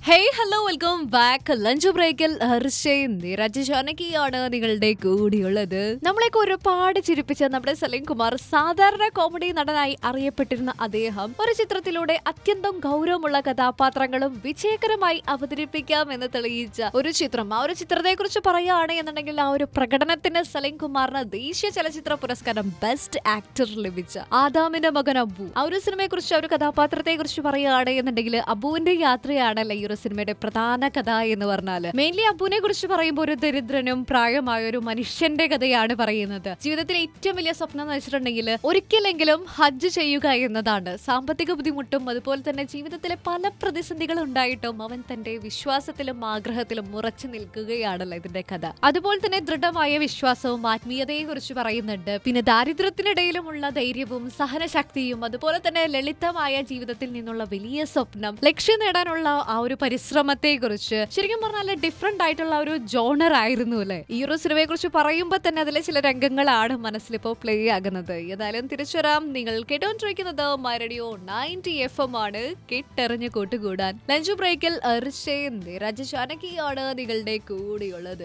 hey hello welcome back lunch ബ്രേക്കിൽ ഹർഷയും നിരജ് ജാനകിയാണ് നിങ്ങളുടെ കൂടിയുള്ളത് നമ്മളെയൊക്കെ ഒരുപാട് ചിരിപ്പിച്ച നമ്മുടെ സലീം കുമാർ സാധാരണ കോമഡി നടനായി അറിയപ്പെട്ടിരുന്ന അദ്ദേഹം ഒരു ചിത്രത്തിലൂടെ അത്യന്തം ഗൗരവമുള്ള കഥാപാത്രങ്ങളും വിജയകരമായി അവതരിപ്പിക്കാം എന്ന് തെളിയിച്ച ഒരു ചിത്രം ആ ഒരു ചിത്രത്തെ കുറിച്ച് പറയുകയാണ് എന്നുണ്ടെങ്കിൽ ആ ഒരു പ്രകടനത്തിന് സലീം കുമാറിന് ദേശീയ ചലച്ചിത്ര പുരസ്കാരം ബെസ്റ്റ് ആക്ടർ ലഭിച്ച ആദാമിന്റെ മകൻ അബു ആ ഒരു സിനിമയെ കുറിച്ച് ആ ഒരു കഥാപാത്രത്തെ കുറിച്ച് പറയുകയാണ് എന്നുണ്ടെങ്കിൽ അബുവിന്റെ യാത്രയാണല്ലേ ഈ ഒരു സിനിമയുടെ പ്രധാന കഥ എന്ന് പറഞ്ഞാല് മെയിൻലി അബുവിനെ കുറിച്ച് പറയുമ്പോൾ ഒരു ദരിദ്രനും പ്രായമായ ഒരു മനുഷ്യന്റെ കഥയാണ് പറയുന്നത് ജീവിതത്തിലെ ഏറ്റവും വലിയ സ്വപ്നം എന്ന് വെച്ചിട്ടുണ്ടെങ്കിൽ ഒരിക്കലെങ്കിലും ഹജ്ജ് ചെയ്യുക എന്നതാണ് സാമ്പത്തിക ബുദ്ധിമുട്ടും അതുപോലെ തന്നെ ജീവിതത്തിലെ പല പ്രതിസന്ധികളും ഉണ്ടായിട്ടും അവൻ തന്റെ വിശ്വാസത്തിലും ആഗ്രഹത്തിലും ഉറച്ചു നിൽക്കുകയാണല്ലോ ഇതിന്റെ കഥ അതുപോലെ തന്നെ ദൃഢമായ വിശ്വാസവും ആത്മീയതയെ കുറിച്ച് പറയുന്നുണ്ട് പിന്നെ ദാരിദ്ര്യത്തിനിടയിലുമുള്ള ധൈര്യവും സഹനശക്തിയും അതുപോലെ തന്നെ ലളിതമായ ജീവിതത്തിൽ നിന്നുള്ള വലിയ സ്വപ്നം ലക്ഷ്യം നേടാനുള്ള ആ ഒരു പരിശ്രമത്തെ കുറിച്ച് ശരിക്കും പറഞ്ഞാൽ ഡിഫറെന്റ് ആയിട്ടുള്ള ഒരു ജോണർ ആയിരുന്നു അല്ലെ ഈ ഒരു സിനിമയെ കുറിച്ച് പറയുമ്പോൾ തന്നെ അതിലെ ചില രംഗങ്ങളാണ് മനസ്സിലിപ്പോ പ്ലേ ആകുന്നത് ഏതായാലും തിരിച്ചു വരാം നിങ്ങൾ കേട്ടോണ്ടിരിക്കുന്നത് മരടിയോ നയൻറ്റി എഫ് എം ആണ് കെട്ടെറിഞ്ഞ് കൂട്ടുകൂടാൻ ലഞ്ച് ബ്രേക്കിൽ അർഷയും നിരജ് ജാനകിയാണ് നിങ്ങളുടെ കൂടെയുള്ളത്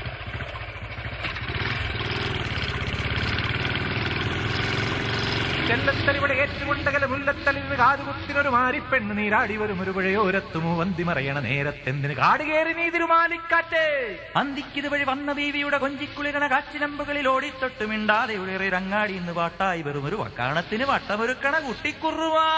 ചെല്ലത്തലിവിടെ ഏറ്റുകൊണ്ടകല മുല്ലത്തലിന് കാതുകുത്തിനൊരു മാരിപ്പെണ്ണ് നീരാടി വരും ഒരു പുഴയോരത്തുമോ വന്തി മറയണ നേരത്തെന്തിന് കാടുകേറി നീ തിരുമാലിക്കാറ്റ് അന്തിക്കിത് വഴി വന്ന ബീവിയുടെ കൊഞ്ചിക്കുളിരണ കാച്ചിലമ്പുകളിൽ ഓടിത്തൊട്ട് മിണ്ടാതെ ഉയറി രങ്ങാടി ഇന്ന് പാട്ടായി വെറും ഒരു വക്കാണത്തിന് വട്ടമൊരുക്കണ കുട്ടിക്കുറുവാ